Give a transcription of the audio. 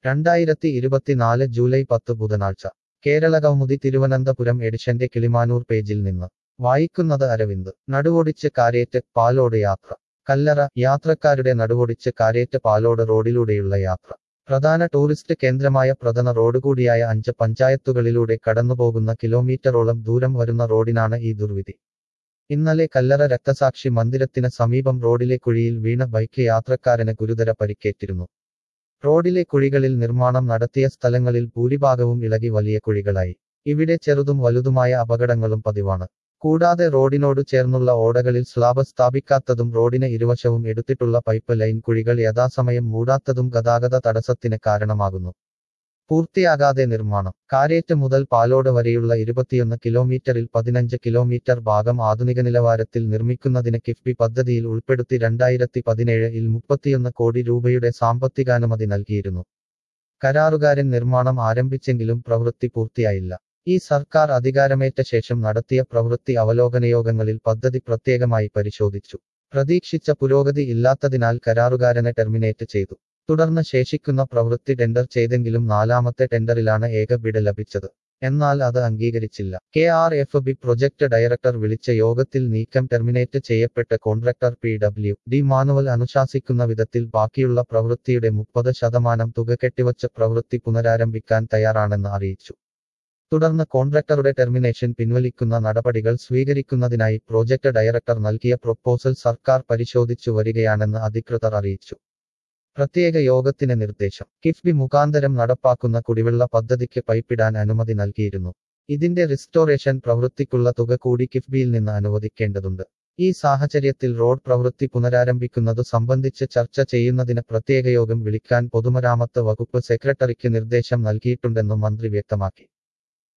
രണ്ടായിരത്തി ഇരുപത്തിനാല് ജൂലൈ പത്ത് ബുധനാഴ്ച കേരള കൗമുദി തിരുവനന്തപുരം എഡിഷന്റെ കിളിമാനൂർ പേജിൽ നിന്ന് വായിക്കുന്നത് അരവിന്ദ് നടുവൊടിച്ച് കാരേറ്റ് പാലോട് യാത്ര കല്ലറ യാത്രക്കാരുടെ നടുവൊടിച്ച് കാരേറ്റ് പാലോട് റോഡിലൂടെയുള്ള യാത്ര പ്രധാന ടൂറിസ്റ്റ് കേന്ദ്രമായ പ്രധാന റോഡ് കൂടിയായ അഞ്ച് പഞ്ചായത്തുകളിലൂടെ കടന്നുപോകുന്ന കിലോമീറ്ററോളം ദൂരം വരുന്ന റോഡിനാണ് ഈ ദുർവിധി ഇന്നലെ കല്ലറ രക്തസാക്ഷി മന്ദിരത്തിന് സമീപം റോഡിലെ കുഴിയിൽ വീണ ബൈക്ക് യാത്രക്കാരന് ഗുരുതര പരിക്കേറ്റിരുന്നു റോഡിലെ കുഴികളിൽ നിർമ്മാണം നടത്തിയ സ്ഥലങ്ങളിൽ ഭൂരിഭാഗവും ഇളകി വലിയ കുഴികളായി ഇവിടെ ചെറുതും വലുതുമായ അപകടങ്ങളും പതിവാണ് കൂടാതെ റോഡിനോട് ചേർന്നുള്ള ഓടകളിൽ സ്ലാബ് സ്ഥാപിക്കാത്തതും റോഡിന് ഇരുവശവും എടുത്തിട്ടുള്ള പൈപ്പ് ലൈൻ കുഴികൾ യഥാസമയം മൂടാത്തതും ഗതാഗത തടസ്സത്തിന് കാരണമാകുന്നു പൂർത്തിയാകാതെ നിർമ്മാണം കാരേറ്റ് മുതൽ പാലോട് വരെയുള്ള ഇരുപത്തിയൊന്ന് കിലോമീറ്ററിൽ പതിനഞ്ച് കിലോമീറ്റർ ഭാഗം ആധുനിക നിലവാരത്തിൽ നിർമ്മിക്കുന്നതിന് കിഫ്ബി പദ്ധതിയിൽ ഉൾപ്പെടുത്തി രണ്ടായിരത്തി പതിനേഴിൽ മുപ്പത്തിയൊന്ന് കോടി രൂപയുടെ സാമ്പത്തികാനുമതി നൽകിയിരുന്നു കരാറുകാരൻ നിർമ്മാണം ആരംഭിച്ചെങ്കിലും പ്രവൃത്തി പൂർത്തിയായില്ല ഈ സർക്കാർ അധികാരമേറ്റ ശേഷം നടത്തിയ പ്രവൃത്തി അവലോകനയോഗങ്ങളിൽ പദ്ധതി പ്രത്യേകമായി പരിശോധിച്ചു പ്രതീക്ഷിച്ച പുരോഗതി ഇല്ലാത്തതിനാൽ കരാറുകാരനെ ടെർമിനേറ്റ് ചെയ്തു തുടർന്ന് ശേഷിക്കുന്ന പ്രവൃത്തി ടെൻഡർ ചെയ്തെങ്കിലും നാലാമത്തെ ടെൻഡറിലാണ് ഏക ബിഡ് ലഭിച്ചത് എന്നാൽ അത് അംഗീകരിച്ചില്ല K R F B project director വിളിച്ച യോഗത്തിൽ നീക്കം ടെർമിനേറ്റ് ചെയ്യപ്പെട്ട contractor P W D manual അനുശാസിക്കുന്ന വിധത്തിൽ ബാക്കിയുള്ള പ്രവൃത്തിയുടെ മുപ്പത് ശതമാനം തുക കെട്ടിവച്ച പ്രവൃത്തി പുനരാരംഭിക്കാൻ തയ്യാറാണെന്ന് അറിയിച്ചു തുടർന്ന് കോൺട്രാക്ടറുടെ ടെർമിനേഷൻ പിൻവലിക്കുന്ന നടപടികൾ സ്വീകരിക്കുന്നതിനായി പ്രോജക്ട് ഡയറക്ടർ നൽകിയ പ്രൊപ്പോസൽ സർക്കാർ പരിശോധിച്ചു വരികയാണെന്ന് അധികൃതർ അറിയിച്ചു പ്രത്യേക യോഗത്തിന് നിർദ്ദേശം കിഫ്ബി മുഖാന്തരം നടപ്പാക്കുന്ന കുടിവെള്ള പദ്ധതിക്ക് പൈപ്പിടാൻ അനുമതി നൽകിയിരുന്നു ഇതിന്റെ റിസ്റ്റോറേഷൻ പ്രവൃത്തിക്കുള്ള തുക കൂടി കിഫ്ബിയിൽ നിന്ന് അനുവദിക്കേണ്ടതുണ്ട് ഈ സാഹചര്യത്തിൽ റോഡ് പ്രവൃത്തി പുനരാരംഭിക്കുന്നതു സംബന്ധിച്ച് ചർച്ച ചെയ്യുന്നതിന് പ്രത്യേക യോഗം വിളിക്കാൻ പൊതുമരാമത്ത് വകുപ്പ് സെക്രട്ടറിക്ക് നിർദ്ദേശം നൽകിയിട്ടുണ്ടെന്നും മന്ത്രി വ്യക്തമാക്കി